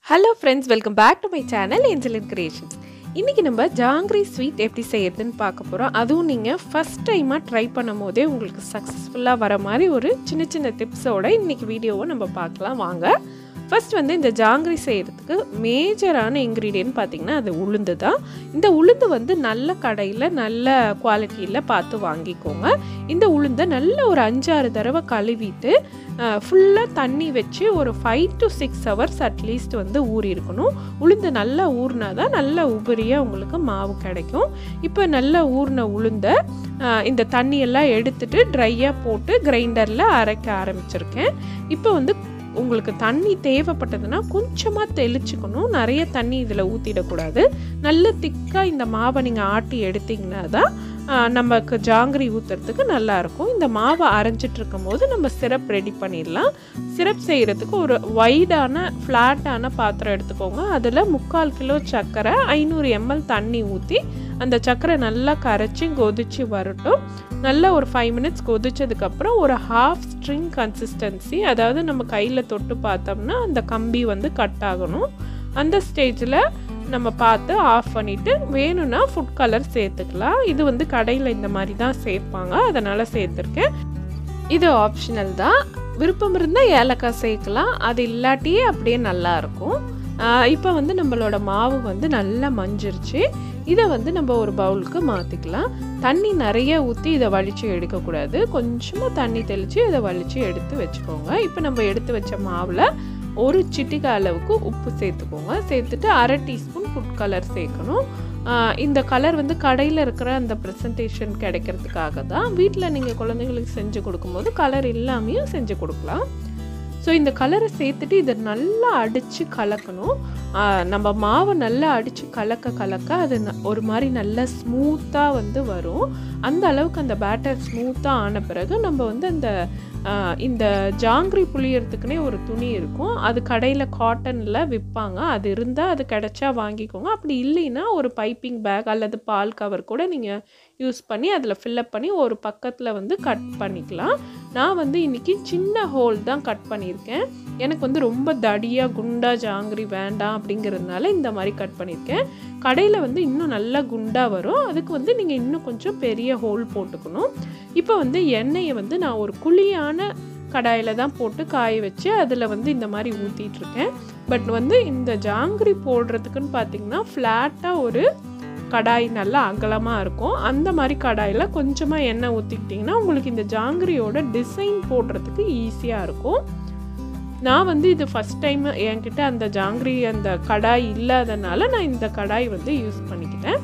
hello friends welcome back to my channel Angeline Creations இன்றைக்கி நம்ம jangiri sweet எப்படி செய்யறதுன்னு பார்க்க போகிறோம் அதுவும் நீங்கள் ஃபஸ்ட் டைமாக ட்ரை பண்ணும் போதே உங்களுக்கு சக்ஸஸ்ஃபுல்லாக வர மாதிரி ஒரு சின்ன சின்ன டிப்ஸோட இன்றைக்கி வீடியோவை நம்ம பார்க்கலாம் வாங்க ஃபர்ஸ்ட் வந்து இந்த ஜாங்கிரி செய்கிறதுக்கு மேஜரான இன்க்ரீடியன்ட் பார்த்திங்கன்னா அது உளுந்து தான் இந்த உளுந்து வந்து நல்ல கடையில் நல்ல குவாலிட்டியில் பார்த்து வாங்கிக்கோங்க இந்த உளுந்தை நல்ல ஒரு அஞ்சாறு தடவை கழுவிட்டு ஃபுல்லாக தண்ணி வச்சு ஒரு five to six hours at least வந்து ஊறி இருக்கணும் உளுந்து நல்லா ஊறினா தான் நல்லா உபரியாக உங்களுக்கு மாவு கிடைக்கும் இப்போ நல்லா ஊறின உளுந்தை இந்த தண்ணியெல்லாம் எடுத்துட்டு ட்ரையாக போட்டு கிரைண்டரில் அரைக்க ஆரம்பிச்சிருக்கேன் இப்போ வந்து உங்களுக்கு தண்ணி தேவைப்பட்டதுன்னா கொஞ்சமாக தெளிச்சுக்கணும் நிறைய தண்ணி இதில் ஊற்றிடக்கூடாது நல்ல திக்காக இந்த மாவை நீங்கள் ஆட்டி எடுத்திங்கன்னா தான் நமக்கு ஜாங்கிரி ஊற்றுறதுக்கு நல்லாயிருக்கும் இந்த மாவை அரைஞ்சிட்டு இருக்கும் போது நம்ம சிரப் ரெடி பண்ணிடலாம் சிரப் செய்கிறதுக்கு ஒரு வைடான ஃப்ளாட்டான பாத்திரம் எடுத்துக்கோங்க அதில் முக்கால் கிலோ சர்க்கரை ஐநூறு எம்எல் தண்ணி ஊற்றி அந்த சர்க்கரை நல்லா கரைச்சி கொதிச்சு வரட்டும் நல்லா ஒரு ஃபைவ் மினிட்ஸ் கொதிச்சதுக்கப்புறம் ஒரு ஹாஃப் ஸ்ட்ரிங் கன்சிஸ்டன்சி அதாவது நம்ம கையில் தொட்டு பார்த்தோம்னா அந்த கம்பி வந்து கட் ஆகணும் அந்த ஸ்டேஜில் நம்ம பார்த்து ஆஃப் பண்ணிவிட்டு வேணும்னா ஃபுட் கலர் சேர்த்துக்கலாம் இது வந்து கடையில் இந்த மாதிரி தான் சேர்ப்பாங்க அதனால் சேர்த்துருக்கேன் இது ஆப்ஷனல் தான் விருப்பம் இருந்தால் ஏலக்காய் சேர்க்கலாம் அது இல்லாட்டியே அப்படியே நல்லாயிருக்கும் இப்போ வந்து நம்மளோட மாவு வந்து நல்லா மஞ்சிருச்சு இதை வந்து நம்ம ஒரு பவுலுக்கு மாற்றிக்கலாம் தண்ணி நிறைய ஊற்றி இதை வலித்து எடுக்கக்கூடாது கொஞ்சமாக தண்ணி தெளித்து இதை வலித்து எடுத்து வச்சுக்கோங்க இப்போ நம்ம எடுத்து வச்ச மாவில் ஒரு சிட்டிகை அளவுக்கு உப்பு சேர்த்துக்கோங்க சேர்த்துட்டு அரை டீஸ்பூன் ஃபுட் கலர் சேர்க்கணும் இந்த கலர் வந்து கடையில் இருக்கிற அந்த ப்ரெசன்டேஷன் கிடைக்கிறதுக்காக தான் வீட்டில் நீங்கள் குழந்தைங்களுக்கு செஞ்சு கொடுக்கும்போது கலர் இல்லாமையும் செஞ்சு கொடுக்கலாம் ஸோ இந்த கலரை சேர்த்துட்டு இதை நல்லா அடித்து கலக்கணும் நம்ம மாவை நல்லா அடித்து கலக்க கலக்க அது ஒரு மாதிரி நல்லா ஸ்மூத்தாக வந்து வரும் அந்த அளவுக்கு அந்த பேட்டர் ஸ்மூத்தாக ஆன பிறகு நம்ம வந்து அந்த இந்த ஜாங்கிரி புளியறதுக்குனே ஒரு துணி இருக்கும் அது கடையில் காட்டனில் விற்பாங்க அது இருந்தால் அது கிடைச்சா வாங்கிக்கோங்க அப்படி இல்லைன்னா ஒரு பைப்பிங் பேக் அல்லது பால் கவர் கூட நீங்கள் யூஸ் பண்ணி அதில் ஃபில்லப் பண்ணி ஒரு பக்கத்தில் வந்து கட் பண்ணிக்கலாம் நான் வந்து இன்றைக்கி சின்ன ஹோல் தான் கட் பண்ணியிருக்கேன் எனக்கு வந்து ரொம்ப தடியாக குண்டா ஜாங்கிரி வேண்டாம் அப்படிங்கிறதுனால இந்த மாதிரி கட் பண்ணியிருக்கேன் கடையில் வந்து இன்னும் நல்லா குண்டாக வரும் அதுக்கு வந்து நீங்கள் இன்னும் கொஞ்சம் பெரிய ஹோல் போட்டுக்கணும் இப்போ வந்து எண்ணெயை வந்து நான் ஒரு குழியான கடாயில் தான் போட்டு காய வச்சு அதில் வந்து இந்த மாதிரி ஊற்றிட்டுருக்கேன் பட் வந்து இந்த ஜாங்கிரி போடுறதுக்குன்னு பார்த்தீங்கன்னா ஃப்ளாட்டாக ஒரு கடாய் நல்லா அகலமாக இருக்கும் அந்த மாதிரி கடாயில் கொஞ்சமாக எண்ணெய் ஊற்றிக்கிட்டிங்கன்னா உங்களுக்கு இந்த ஜாங்கிரியோட டிசைன் போடுறதுக்கு ஈஸியாக இருக்கும் நான் வந்து இது ஃபஸ்ட் டைம் என்கிட்ட அந்த ஜாங்கிரி அந்த கடாய் இல்லாதனால நான் இந்த கடாய் வந்து யூஸ் பண்ணிக்கிட்டேன்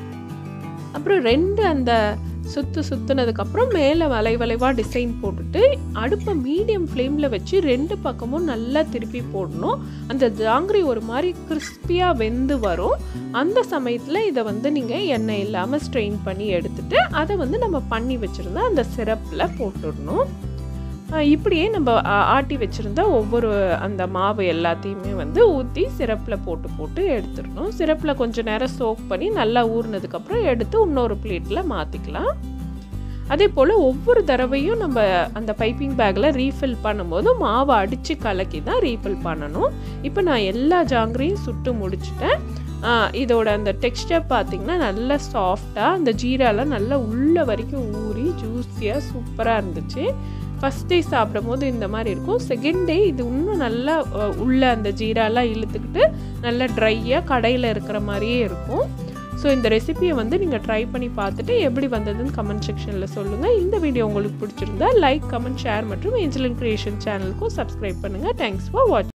அப்புறம் ரெண்டு அந்த சுற்று சுற்றுனதுக்கப்புறம் மேலே வளை வளைவாக டிசைன் போட்டுட்டு அடுப்பை மீடியம் ஃப்ளேமில் வச்சு ரெண்டு பக்கமும் நல்லா திருப்பி போடணும் அந்த ஜாங்கிரி ஒரு மாதிரி கிறிஸ்பியாக வெந்து வரும் அந்த சமயத்தில் இதை வந்து நீங்கள் எண்ணெய் இல்லாமல் ஸ்ட்ரெயின் பண்ணி எடுத்துட்டு அதை வந்து நம்ம பண்ணி வச்சுருந்தா அந்த சிரப்பில் போட்டுடணும் இப்படியே நம்ம ஆட்டி வச்சுருந்தா ஒவ்வொரு அந்த மாவு எல்லாத்தையுமே வந்து ஊற்றி சிரப்பில் போட்டு போட்டு எடுத்துடணும் சிரப்பில் கொஞ்சம் நேரம் சோக் பண்ணி நல்லா ஊறினதுக்கப்புறம் எடுத்து இன்னொரு பிளேட்டில் மாற்றிக்கலாம் அதே போல் ஒவ்வொரு தடவையும் நம்ம அந்த பைப்பிங் பேக்கில் ரீஃபில் பண்ணும்போது மாவை அடித்து கலக்கி தான் ரீஃபில் பண்ணணும் இப்போ நான் எல்லா ஜாங்கிரியும் சுட்டு முடிச்சிட்டேன் இதோட அந்த டெக்ஸ்டர் பார்த்திங்கன்னா நல்லா சாஃப்டாக அந்த ஜீராலாம் நல்லா உள்ள வரைக்கும் ஊறி ஜூஸியாக சூப்பராக இருந்துச்சு ஃபஸ்ட் டே சாப்பிடும் போது இந்த மாதிரி இருக்கும் செகண்ட் டே இது இன்னும் நல்லா உள்ள அந்த ஜீராலாம் இழுத்துக்கிட்டு நல்லா ட்ரையாக கடையில் இருக்கிற மாதிரியே இருக்கும் ஸோ இந்த ரெசிபியை வந்து நீங்கள் ட்ரை பண்ணி பார்த்துட்டு எப்படி வந்ததுன்னு கமெண்ட் செக்ஷனில் சொல்லுங்கள் இந்த வீடியோ உங்களுக்கு பிடிச்சிருந்தா லைக் கமெண்ட் ஷேர் மற்றும் ஏஞ்சலின் கிரியேஷன் சேனலுக்கும் சப்ஸ்கிரைப் பண்ணுங்கள் தேங்க்ஸ் ஃபார் வாட்ச்